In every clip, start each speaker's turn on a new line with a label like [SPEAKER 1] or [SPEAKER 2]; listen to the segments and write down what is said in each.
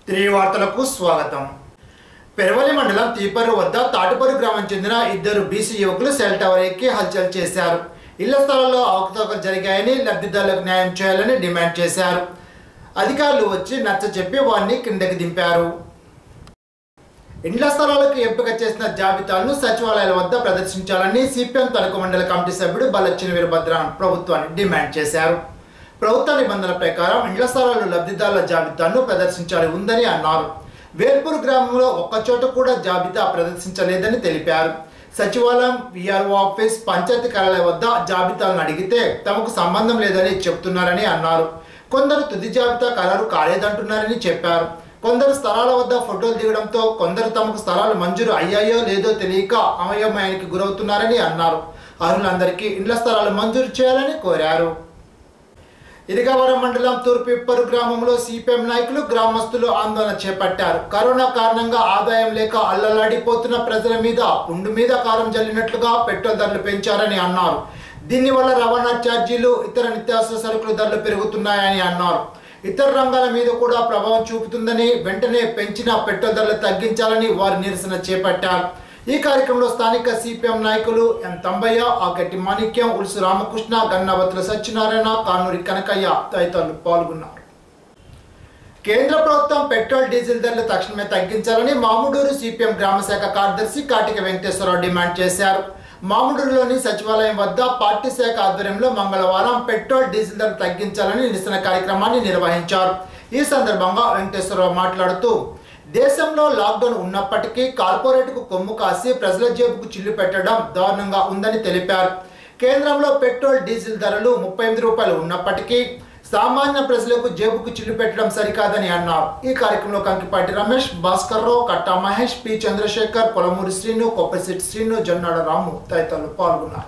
[SPEAKER 1] తిరిగి వార్తలకు స్వాగతం పెరవలి మండలం తీపర్రు వద్ద తాటుపర్రు గ్రామం చెందిన ఇద్దరు బీసీ యువకులు సెల్ టవర్ ఎక్కి హల్చల్ చేశారు ఇళ్ల స్థలాల్లో అవకతవకలు జరిగాయని లబ్ధిదారులకు న్యాయం చేయాలని డిమాండ్ చేశారు అధికారులు వచ్చి నచ్చ చెప్పి వారిని కిందకి దింపారు ఇండ్ల స్థలాలకు ఎంపిక చేసిన జాబితాలను సచివాలయాల వద్ద ప్రదర్శించాలని సిపిఎం తణుకు మండల కమిటీ సభ్యుడు బల్లచ్చిన వీరభద్రన్ ప్రభుత్వాన్ని డిమాండ్ చేశారు ప్రభుత్వ నిబంధనల ప్రకారం ఇండ్ల స్థలాలు లబ్ధిదారుల జాబితాను ప్రదర్శించాలి ఉందని అన్నారు వేల్పూర్ గ్రామంలో ఒక్కచోట కూడా జాబితా ప్రదర్శించలేదని తెలిపారు సచివాలయం విఆర్ఓ ఆఫీస్ పంచాయతీ కార్యాలయం వద్ద జాబితాలను అడిగితే తమకు సంబంధం లేదని చెప్తున్నారని అన్నారు కొందరు తుది జాబితా ఖరారు కాలేదంటున్నారని చెప్పారు కొందరు స్థలాల వద్ద ఫోటోలు దిగడంతో కొందరు తమకు స్థలాలు మంజూరు అయ్యాయో లేదో తెలియక అమయమయానికి గురవుతున్నారని అన్నారు అర్హులందరికీ ఇండ్ల స్థలాలు మంజూరు చేయాలని కోరారు ఇదిగవరం మండలం తూర్పిప్పరు గ్రామంలో సిపిఎం నాయకులు గ్రామస్తులు ఆందోళన చేపట్టారు కరోనా కారణంగా ఆదాయం లేక అల్లలాడిపోతున్న ప్రజల మీద పుండు మీద కారం జల్లినట్లుగా పెట్రోల్ ధరలు పెంచారని అన్నారు దీనివల్ల రవాణా ఛార్జీలు ఇతర నిత్యావసర సరుకుల ధరలు పెరుగుతున్నాయని అన్నారు ఇతర రంగాల మీద కూడా ప్రభావం చూపుతుందని వెంటనే పెంచిన పెట్రోల్ ధరలు తగ్గించాలని వారు నిరసన చేపట్టారు ఈ కార్యక్రమంలో స్థానిక సిపిఎం నాయకులు ఎం తంబయ్య ఆగట్టి మాణిక్యం ఉల్సు రామకృష్ణ గన్నవతుల సత్యనారాయణ కానూరి కనకయ్య తదితరులు పాల్గొన్నారు కేంద్ర ప్రభుత్వం పెట్రోల్ డీజిల్ ధరలు తక్షణమే తగ్గించాలని మాముడూరు సిపిఎం గ్రామ శాఖ కార్యదర్శి కాటిక వెంకటేశ్వరరావు డిమాండ్ చేశారు మాముడూరులోని సచివాలయం వద్ద పార్టీ శాఖ ఆధ్వర్యంలో మంగళవారం పెట్రోల్ డీజిల్ ధరలు తగ్గించాలని నిరసన కార్యక్రమాన్ని నిర్వహించారు ఈ సందర్భంగా వెంకటేశ్వరరావు మాట్లాడుతూ దేశంలో లాక్డౌన్ ఉన్నప్పటికీ కార్పొరేట్కు కొమ్ము కాసి ప్రజల జేబుకు చిల్లు పెట్టడం దారుణంగా ఉందని తెలిపారు కేంద్రంలో పెట్రోల్ డీజిల్ ధరలు ముప్పై ఎనిమిది రూపాయలు ఉన్నప్పటికీ సామాన్య ప్రజలకు జేబుకు చిల్లు పెట్టడం సరికాదని అన్నారు ఈ కార్యక్రమంలో కంకిపాటి రమేష్ భాస్కర్ రావు కట్టా మహేష్ పి చంద్రశేఖర్ పొలమూరి శ్రీను కొప్పసిటి శ్రీను జొన్నాడ రాము తదితరులు పాల్గొన్నారు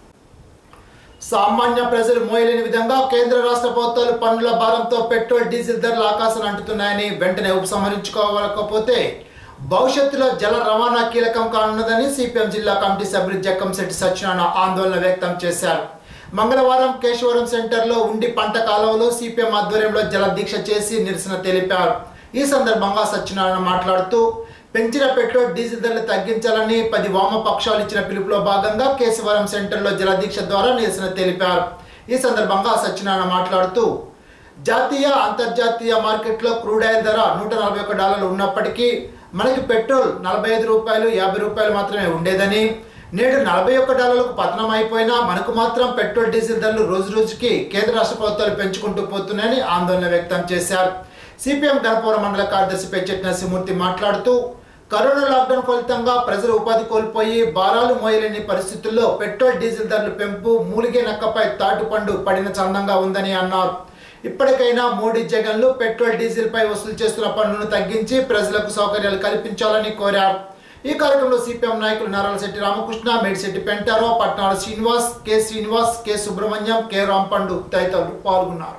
[SPEAKER 1] సామాన్య ప్రజలు మోయలేని విధంగా కేంద్ర రాష్ట్ర ప్రభుత్వాలు పన్నుల భారంతో పెట్రోల్ డీజిల్ ధరలు ఆకాశం అంటున్నాయని వెంటనే ఉపసంహరించుకోవాలకపోతే భవిష్యత్తులో జల రవాణా కీలకం కానున్నదని సిపిఎం జిల్లా కమిటీ సభ్యులు జక్కంశెట్టి సత్యనారాయణ ఆందోళన వ్యక్తం చేశారు మంగళవారం కేశవరం సెంటర్లో ఉండి పంట కాలంలో సిపిఎం ఆధ్వర్యంలో జల దీక్ష చేసి నిరసన తెలిపారు ఈ సందర్భంగా సత్యనారాయణ మాట్లాడుతూ పెంచిన పెట్రోల్ డీజిల్ ధరలు తగ్గించాలని పది వామపక్షాలు ఇచ్చిన పిలుపులో భాగంగా కేశవరం సెంటర్లో జలదీక్ష ద్వారా నిరసన తెలిపారు ఈ సందర్భంగా సత్యనారాయణ మాట్లాడుతూ జాతీయ అంతర్జాతీయ మార్కెట్లో క్రూడ్ ఆయిల్ ధర నూట నలభై ఒక్క డాలర్లు ఉన్నప్పటికీ మనకి పెట్రోల్ నలభై ఐదు రూపాయలు యాభై రూపాయలు మాత్రమే ఉండేదని నేడు నలభై ఒక్క డాలర్లకు పతనం అయిపోయినా మనకు మాత్రం పెట్రోల్ డీజిల్ ధరలు రోజు రోజుకి కేంద్ర రాష్ట్ర ప్రభుత్వాలు పెంచుకుంటూ పోతున్నాయని ఆందోళన వ్యక్తం చేశారు సిపిఎం గణపవరం మండల కార్యదర్శి పెంచెట్టి నరసింహమూర్తి మాట్లాడుతూ కరోనా లాక్డౌన్ ఫలితంగా ప్రజలు ఉపాధి కోల్పోయి భారాలు మోయలేని పరిస్థితుల్లో పెట్రోల్ డీజిల్ ధరలు పెంపు మూలిగే నక్కపై తాటుపండు పడిన చందంగా ఉందని అన్నారు ఇప్పటికైనా మోడీ జగన్లు పెట్రోల్ డీజిల్ పై వసూలు చేస్తున్న పన్నును తగ్గించి ప్రజలకు సౌకర్యాలు కల్పించాలని కోరారు ఈ కార్యక్రమంలో సిపిఎం నాయకులు Narayanashetti Ramakrishna Medisetti Pentarao Patnala Srinivas K Srinivas K Subrahmanyam K Rampandu తదితరులు పాల్గొన్నారు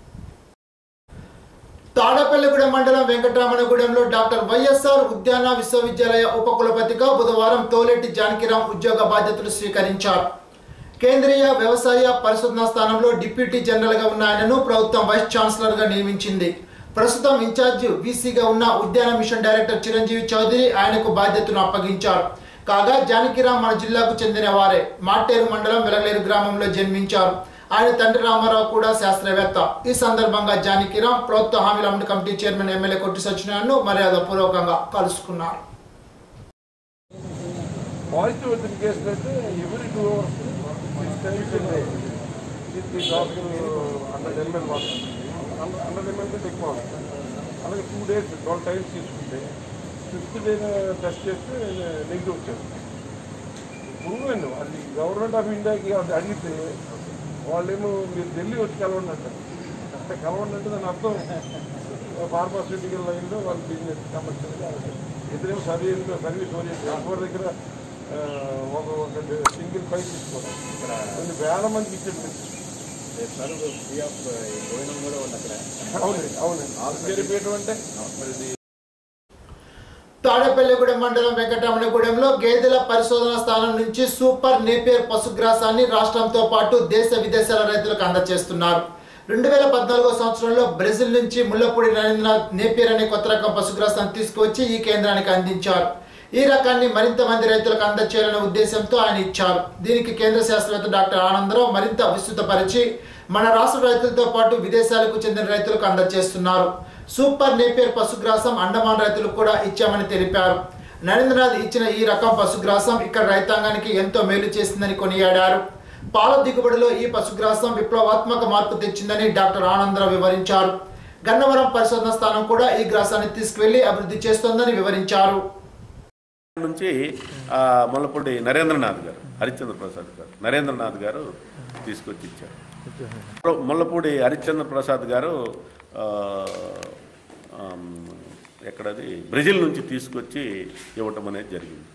[SPEAKER 1] తాడపల్లిగూడెం మండలం వెంకటరమణగూడెంలో డాక్టర్ వైఎస్ఆర్ ఉద్యాన విశ్వవిద్యాలయ ఉపకులపతిగా బుధవారం తోలేటి జానకిరాం ఉద్యోగ బాధ్యతలు స్వీకరించారు కేంద్రీయ వ్యవసాయ పరిశోధన స్థానంలో డిప్యూటీ జనరల్గా ఉన్న ఆయనను ప్రభుత్వం వైస్ ఛాన్సలర్గా నియమించింది ప్రస్తుతం ఇన్ఛార్జ్ వీసీగా ఉన్న ఉద్యాన మిషన్ డైరెక్టర్ చిరంజీవి చౌదరి ఆయనకు బాధ్యతను అప్పగించారు కాగా జానకిరాం మన జిల్లాకు చెందిన వారే మాటేరు మండలం వెలగలేరు గ్రామంలో జన్మించారు ఆయన తండ్రి రామారావు కూడా శాస్త్రవేత్త ఈ సందర్భంగా జానకిరాం ప్రభుత్వ హామీల అమలు కమిటీ చైర్మన్ ఎమ్మెల్యే కొట్టి సత్యనారాయణను మర్యాదపూర్వకంగా కలుసుకున్నారు
[SPEAKER 2] పాజిటివ్ వచ్చిన కేసులు అయితే every two hours hundred ML water hundred ML కంటే ఎక్కువ అవుతుంది అలాగే టూ డేస్ ట్వెల్వ్ టైమ్స్ తీసుకుంటే ఫిఫ్త్ డే టెస్ట్ చేస్తే నెగిటివ్ వచ్చేది ప్రూవెన్ అది గవర్నమెంట్ ఆఫ్ ఇండియాకి అది అడిగితే వాళ్ళేమో మీరు ఢిల్లీ వచ్చి కలవండి అంటారు అంటే కలవండి అంటే దాని అర్థం ఫార్మాస్యూటికల్ లైన్లో వాళ్ళ బిజినెస్ కమర్షియల్గా ఇద్దరేమో సర్వీస్ సర్వీస్ ఓరియంటెడ్ ఎవరి దగ్గర ఆ, ఒక ఒక సింగిల్ పైప్ తీసుకోవడం కొన్ని వేల మందికి ఇచ్చేది
[SPEAKER 3] సరుకు ఫ్రీ ఆఫ్ భోజనం కూడా ఉంది అక్కడ
[SPEAKER 2] అవునండి అవునండి జరిపేయటం అంటే
[SPEAKER 1] తాడేపల్లిగూడెం మండలం వెంకటరమణగూడెంలో గేదెల పరిశోధన స్థానం నుంచి సూపర్ నేపియర్ పశుగ్రాసాన్ని రాష్ట్రంతో పాటు దేశ విదేశాల రైతులకు అందజేస్తున్నారు రెండు వేల పద్నాలుగో సంవత్సరంలో బ్రెజిల్ నుంచి ముల్లపూడి నరేంద్రనాథ్ నేపియర్ అనే కొత్త రకం పశుగ్రాసాన్ని తీసుకువచ్చి ఈ కేంద్రానికి అందించారు ఈ రకాన్ని మరింత మంది రైతులకు అందచేయాలనే ఉద్దేశంతో ఆయన ఇచ్చారు దీనికి కేంద్ర శాస్త్రవేత్త డాక్టర్ ఆనందరావు మరింత విస్తృతపరిచి మన రాష్ట్ర రైతులతో పాటు విదేశాలకు చెందిన రైతులకు అందజేస్తున్నారు సూపర్ నేపియర్ పశుగ్రాసం అండమాన్ రైతులకు కూడా ఇచ్చామని తెలిపారు నరేంద్రనాథ్ ఇచ్చిన ఈ రకం పశుగ్రాసం ఇక్కడ రైతాంగానికి ఎంతో మేలు చేసిందని కొనియాడారు పాల దిగుబడిలో ఈ పశుగ్రాసం విప్లవాత్మక మార్పు తెచ్చిందని డాక్టర్ ఆనందరావు వివరించారు గన్నవరం పరిశోధన స్థానం కూడా ఈ గ్రాసాన్ని తీసుకువెళ్లి అభివృద్ధి చేస్తోందని వివరించారు
[SPEAKER 4] నుంచి ఆ, ముల్లపూడి నరేంద్రనాథ్ గారు హరిశ్చంద్ర ప్రసాద్ గారు నరేంద్రనాథ్ గారు తీసుకొచ్చి ఇచ్చారు ముల్ల- ముల్లపూడి హరిశ్చంద్ర ప్రసాద్ గారు ఆ, ఆమ్, ఎక్కడది బ్రెజిల్ నుంచి తీసుకొచ్చి ఇవ్వటం అనేది జరిగింది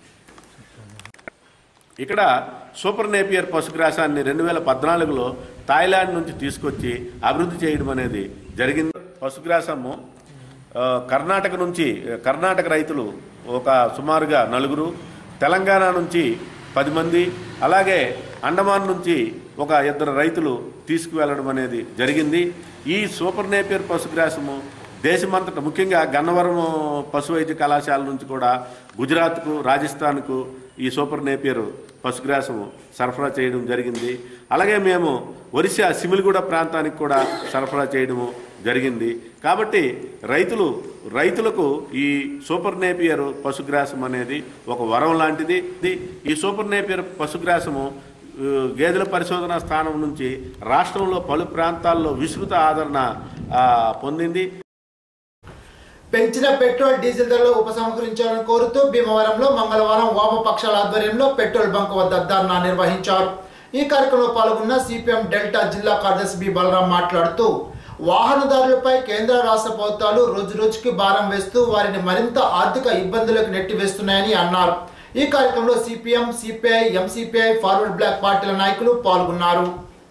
[SPEAKER 4] ఇక్కడ సూపర్ నేపియర్ పశుగ్రాసాన్ని రెండు వేల పద్నాలుగులో థాయిలాండ్ నుంచి తీసుకొచ్చి అభివృద్ధి చేయడం అనేది జరిగింది పశుగ్రాసము ఆ, కర్ణాటక నుంచి కర్ణాటక రైతులు ఒక సుమారుగా నలుగురు తెలంగాణ నుంచి పది మంది అలాగే అండమాన్ నుంచి ఒక ఇద్దరు రైతులు తీసుకువెళ్ళడం అనేది జరిగింది ఈ సూపర్ నేపియర్ పశుగ్రాసము దేశమంతటా ముఖ్యంగా గన్నవరం పశు వైద్య కళాశాల నుంచి కూడా గుజరాత్కు రాజస్థాన్కు ఈ సూపర్ నేపియర్ పశుగ్రాసము సరఫరా చేయడం జరిగింది అలాగే మేము ఒరిస్సా సిమిలిగూడ ప్రాంతానికి కూడా సరఫరా చేయడము జరిగింది కాబట్టి రైతులు రైతులకు ఈ సూపర్ నేపియర్ పశుగ్రాసం అనేది ఒక వరం లాంటిది ఇది- ఈ సూపర్ నేపియర్ పశుగ్రాసము ఆ, గేదెల పరిశోధన స్థానం నుంచి రాష్ట్రంలో పలు ప్రాంతాల్లో విస్తృత ఆదరణ ఆ, పొందింది
[SPEAKER 1] పెంచిన పెట్రోల్ డీజిల్ ధరలు ఉపసంహరించాలని కోరుతూ భీమవరంలో మంగళవారం వామపక్షాల ఆధ్వర్యంలో పెట్రోల్ బంక్ వద్ద ధర్నా నిర్వహించారు ఈ కార్యక్రమంలో పాల్గొన్న సిపిఎం డెల్టా జిల్లా కార్యదర్శి బి బలరాం మాట్లాడుతూ వాహనదారులపై కేంద్ర రాష్ట్ర ప్రభుత్వాలు రోజు రోజుకి భారం వేస్తూ వారిని మరింత ఆర్థిక ఇబ్బందులకు నెట్టివేస్తున్నాయని అన్నారు ఈ కార్యక్రమంలో CPM CPI MCPI forward bloc పార్టీల నాయకులు పాల్గొన్నారు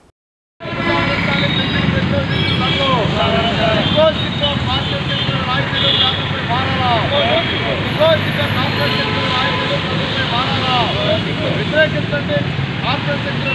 [SPEAKER 5] వ్యతిరేకించండి కార్పొరేట్ సెక్టర్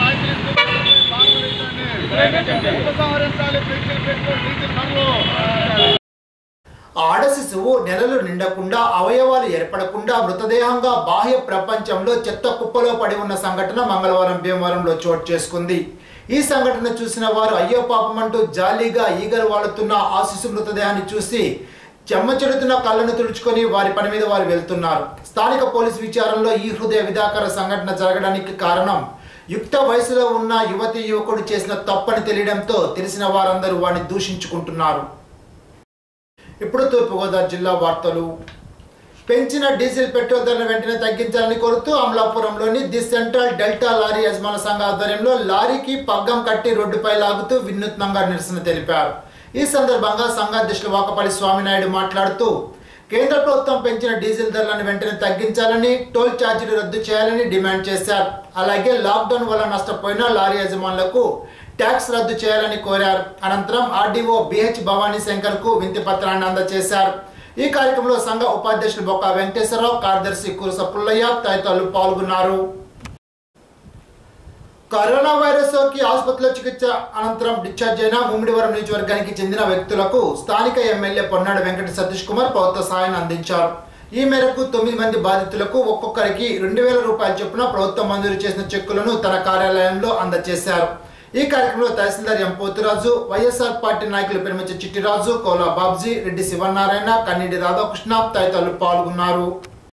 [SPEAKER 5] ఉపసంహరించాలి పెట్రోల్ పెట్రోల్ డీజిల్ ధరలు
[SPEAKER 1] ఆడ శిశువు నెలలు నిండకుండా అవయవాలు ఏర్పడకుండా మృతదేహంగా బాహ్య ప్రపంచంలో చెత్త కుప్పలో పడి ఉన్న సంఘటన మంగళవారం భీమవరంలో చోటు చేసుకుంది ఈ సంఘటన చూసిన వారు అయ్యో పాపమంటూ జాలీగా ఈగలు వాడుతున్న ఆ శిశు మృతదేహాన్ని చూసి చెమ్మ చెడుతున్న కళ్ళను తుడుచుకొని వారి పని మీద వారు వెళ్తున్నారు స్థానిక పోలీస్ విచారణలో ఈ హృదయ విధాకర సంఘటన జరగడానికి కారణం యుక్త వయసులో ఉన్న యువతి యువకుడు చేసిన తప్పని తెలియడంతో తెలిసిన వారందరూ వారిని దూషించుకుంటున్నారు ఇప్పుడు తూర్పుగోదావరి జిల్లా వార్తలు పెంచిన డీజిల్ పెట్రోల్ ధరను వెంటనే తగ్గించాలని కోరుతూ అమలాపురంలోని ది సెంట్రల్ డెల్టా లారీ యజమాన సంఘ ఆధ్వర్యంలో లారీకి పగ్గం కట్టి రోడ్డుపై లాగుతూ వినూత్నంగా నిరసన తెలిపారు ఈ సందర్భంగా సంఘ అధ్యక్షులు వాకపల్లి స్వామినాయుడు మాట్లాడుతూ కేంద్ర ప్రభుత్వం పెంచిన డీజిల్ ధరలను వెంటనే తగ్గించాలని టోల్ ఛార్జీలు రద్దు చేయాలని డిమాండ్ చేశారు అలాగే లాక్డౌన్ వల్ల నష్టపోయిన లారీ యజమానులకు ట్యాక్స్ రద్దు చేయాలని కోరారు అనంతరం ఆర్డీఓ బిహెచ్ భవానీ శంకర్ కు వింతి పత్రాన్ని అందజేశారు ఈ కార్యక్రమంలో సంఘ ఉపాధ్యక్షులు బొక్క వెంకటేశ్వరరావు కార్యదర్శి కురస పుల్లయ్య తదితరులు పాల్గొన్నారు కరోనా వైరస్ సోకి ఆసుపత్రిలో చికిత్స అనంతరం డిశ్చార్జ్ అయిన ముమ్మిడివరం నియోజకవర్గానికి చెందిన వ్యక్తులకు స్థానిక ఎమ్మెల్యే పొన్నాడు వెంకట సతీష్ కుమార్ ప్రభుత్వ సాయాన్ని అందించారు ఈ మేరకు తొమ్మిది మంది బాధితులకు ఒక్కొక్కరికి రెండు వేల రూపాయల చొప్పున ప్రభుత్వం మంజూరు చేసిన చెక్కులను తన కార్యాలయంలో అందజేశారు ఈ కార్యక్రమంలో tahsildar M Poturaju YSR party నాయకులు పెరుమచి చిట్టిరాజు కోలా బాబ్జీ రెడ్డి శివనారాయణ కన్నీడి రాధాకృష్ణ తదితరులు పాల్గొన్నారు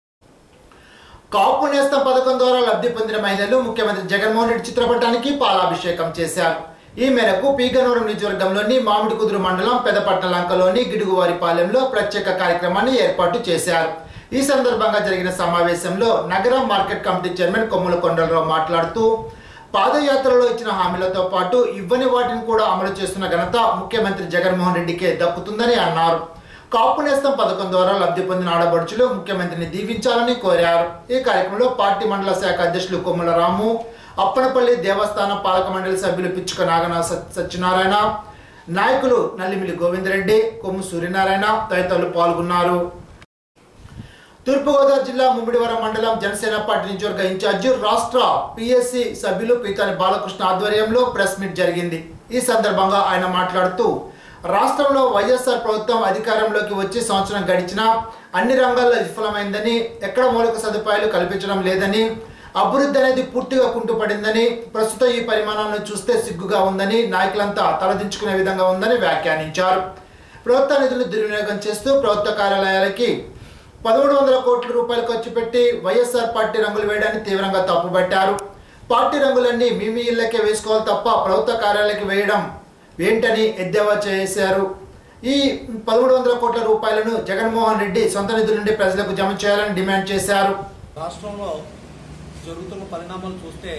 [SPEAKER 1] కాపు నేస్తం పథకం ద్వారా లబ్ధి పొందిన మహిళలు ముఖ్యమంత్రి జగన్మోహన్ రెడ్డి చిత్రపటానికి పాలాభిషేకం చేశారు ఈ మేరకు పీగనూరు నియోజకవర్గంలోని మామిడి కుదురు మండలం పెదపట్న లంకలోని గిడుగువారిపాలెంలో ప్రత్యేక కార్యక్రమాన్ని ఏర్పాటు చేశారు ఈ సందర్భంగా జరిగిన సమావేశంలో నగరం మార్కెట్ కమిటీ చైర్మన్ కొమ్ముల కొండలరావు మాట్లాడుతూ పాదయాత్రలో ఇచ్చిన హామీలతో పాటు ఇవ్వని వాటిని కూడా అమలు చేస్తున్న ఘనత ముఖ్యమంత్రి జగన్మోహన్ రెడ్డికే దక్కుతుందని అన్నారు కాపు నేస్తం పథకం ద్వారా లబ్ధి పొందిన ఆడబడుచులు ముఖ్యమంత్రిని దీవించాలని కోరారు ఈ కార్యక్రమంలో పార్టీ మండల శాఖ అధ్యక్షులు కొమ్ముల రాము అప్పనపల్లి దేవస్థానం పాలక మండలి సభ్యులు పిచ్చుక నాగనా సత్- సత్యనారాయణ నాయకులు నల్లిమిలి గోవిందరెడ్డి కొమ్ము సూర్యనారాయణ తదితరులు పాల్గొన్నారు తూర్పుగోదావరి జిల్లా ముమ్మిడివరం మండలం జనసేన పార్టీ నియోజకవర్గ ఇన్ఛార్జి రాష్ట్ర పిఎస్సి సభ్యులు పీతాని బాలకృష్ణ ఆధ్వర్యంలో ప్రెస్ మీట్ జరిగింది ఈ సందర్భంగా ఆయన మాట్లాడుతూ రాష్ట్రంలో వైఎస్ఆర్ ప్రభుత్వం అధికారంలోకి వచ్చి సంవత్సరం గడిచినా అన్ని రంగాల్లో విఫలమైందని ఎక్కడ మౌలిక సదుపాయాలు కల్పించడం లేదని అభివృద్ధి అనేది పూర్తిగా కుంటుపడిందని ప్రస్తుతం ఈ పరిమాణాలను చూస్తే సిగ్గుగా ఉందని నాయకులంతా తలదించుకునే విధంగా ఉందని వ్యాఖ్యానించారు ప్రభుత్వ నిధులు దుర్వినియోగం చేస్తూ ప్రభుత్వ కార్యాలయాలకి పదమూడు వందల కోట్ల రూపాయలు ఖర్చు పెట్టి వైఎస్ఆర్ పార్టీ రంగులు వేయడాన్ని తీవ్రంగా తప్పుపట్టారు పార్టీ రంగులన్నీ మీ మీ ఇళ్ళకే వేసుకోవాలి తప్ప ప్రభుత్వ కార్యాలయాలకు వేయడం ఏంటని ఎద్దేవా చేశారు ఈ పదమూడు వందల కోట్ల రూపాయలను జగన్మోహన్ రెడ్డి సొంత నిధుల నుండి ప్రజలకు జమ చేయాలని డిమాండ్ చేశారు
[SPEAKER 6] రాష్ట్రంలో జరుగుతున్న పరిణామాలు చూస్తే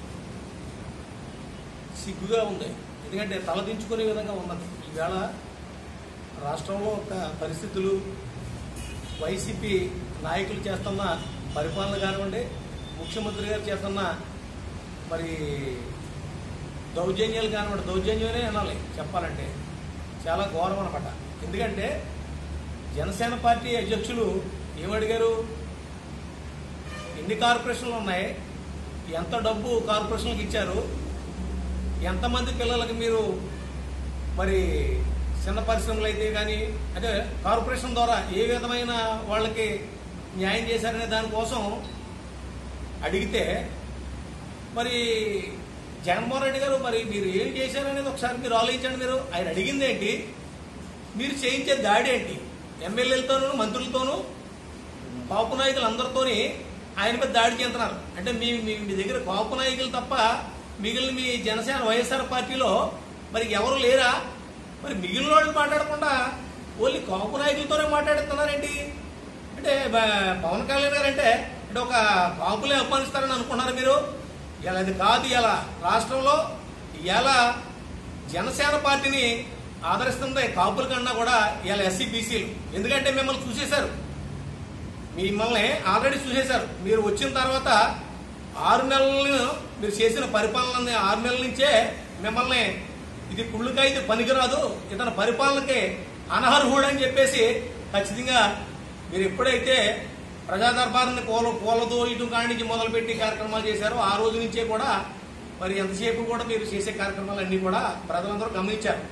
[SPEAKER 6] సిగ్గుగా ఉంది ఎందుకంటే తలదించుకునే విధంగా ఉన్నది ఈవేళ రాష్ట్రంలో ఒక పరిస్థితులు వైసీపీ నాయకులు చేస్తున్న పరిపాలన కానివ్వండి ముఖ్యమంత్రి గారు చేస్తున్న మరి దౌర్జన్యాలు కానివ్వండి దౌర్జన్యమే అనాలి చెప్పాలంటే చాలా ఘోరం అనమాట ఎందుకంటే జనసేన పార్టీ అధ్యక్షులు ఏమడిగారు ఎన్ని కార్పొరేషన్లు ఉన్నాయి ఎంత డబ్బు కార్పొరేషన్లకు ఇచ్చారు ఎంతమంది పిల్లలకి మీరు మరి చిన్న పరిశ్రమలు అయితే కానీ అంటే కార్పొరేషన్ ద్వారా ఏ విధమైన వాళ్ళకి న్యాయం చేశారనే దానికోసం అడిగితే మరి జగన్మోహన్ రెడ్డి గారు మరి మీరు ఏం చేశారనేది ఒకసారి మీరు ఆలోచించండి మీరు ఆయన అడిగింది ఏంటి మీరు చేయించే దాడి ఏంటి ఎమ్మెల్యేలతోనూ మంత్రులతోనూ కాపు నాయకులు అందరితోని ఆయన మీద దాడి చేస్తున్నారు అంటే మీ మీ మీ దగ్గర కాపు నాయకులు తప్ప మిగిలిన మీ జనసేన వైఎస్ఆర్ పార్టీలో మరి ఎవరు లేరా మరి మిగిలిన వాళ్ళు మాట్లాడకుండా ఓన్లీ కాపు నాయకులతోనే మాట్లాడుతున్నారేంటి అంటే బ- పవన్ కళ్యాణ్ గారు అంటే అంటే ఒక కాపులే అపమానిస్తారని అనుకున్నారు మీరు ఇలా అది కాదు ఇలా రాష్ట్రంలో ఇలా జనసేన పార్టీని ఆదరిస్తుంది కాపుల కన్నా కూడా ఇలా ఎస్సీ బీసీలు ఎందుకంటే మిమ్మల్ని చూసేశారు మిమ్మల్ని ఆల్రెడీ చూసేశారు మీరు వచ్చిన తర్వాత ఆరు నెలలు మీరు చేసిన పరిపాలన ఆరు నెలల నుంచే మిమ్మల్ని ఇది కుళ్ళుగా ఇది పనికిరాదు ఇతని పరిపాలనకి అనర్హుడు అని చెప్పేసి ఖచ్చితంగా మీరు ఎప్పుడైతే ప్రజా దర్బార్ని పూల పూలతో ఇటు కాడి నుంచి మొదలుపెట్టి కార్యక్రమాలు చేశారో ఆ రోజు నుంచే కూడా మరి ఎంతసేపు కూడా మీరు చేసే కార్యక్రమాలన్నీ కూడా ప్రజలందరూ గమనించారు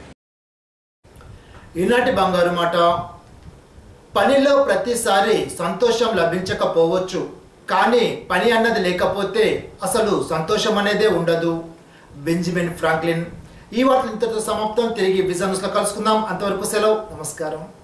[SPEAKER 1] ఈనాటి బంగారు మాట పనిలో ప్రతిసారి సంతోషం లభించకపోవచ్చు కానీ పని అన్నది లేకపోతే అసలు సంతోషం అనేదే ఉండదు బెంజమిన్ ఫ్రాంక్లిన్ ఈ వార్తలు ఇంతటితో సమాప్తం తిరిగి బిజినెస్ లో కలుసుకుందాం అంతవరకు సెలవు నమస్కారం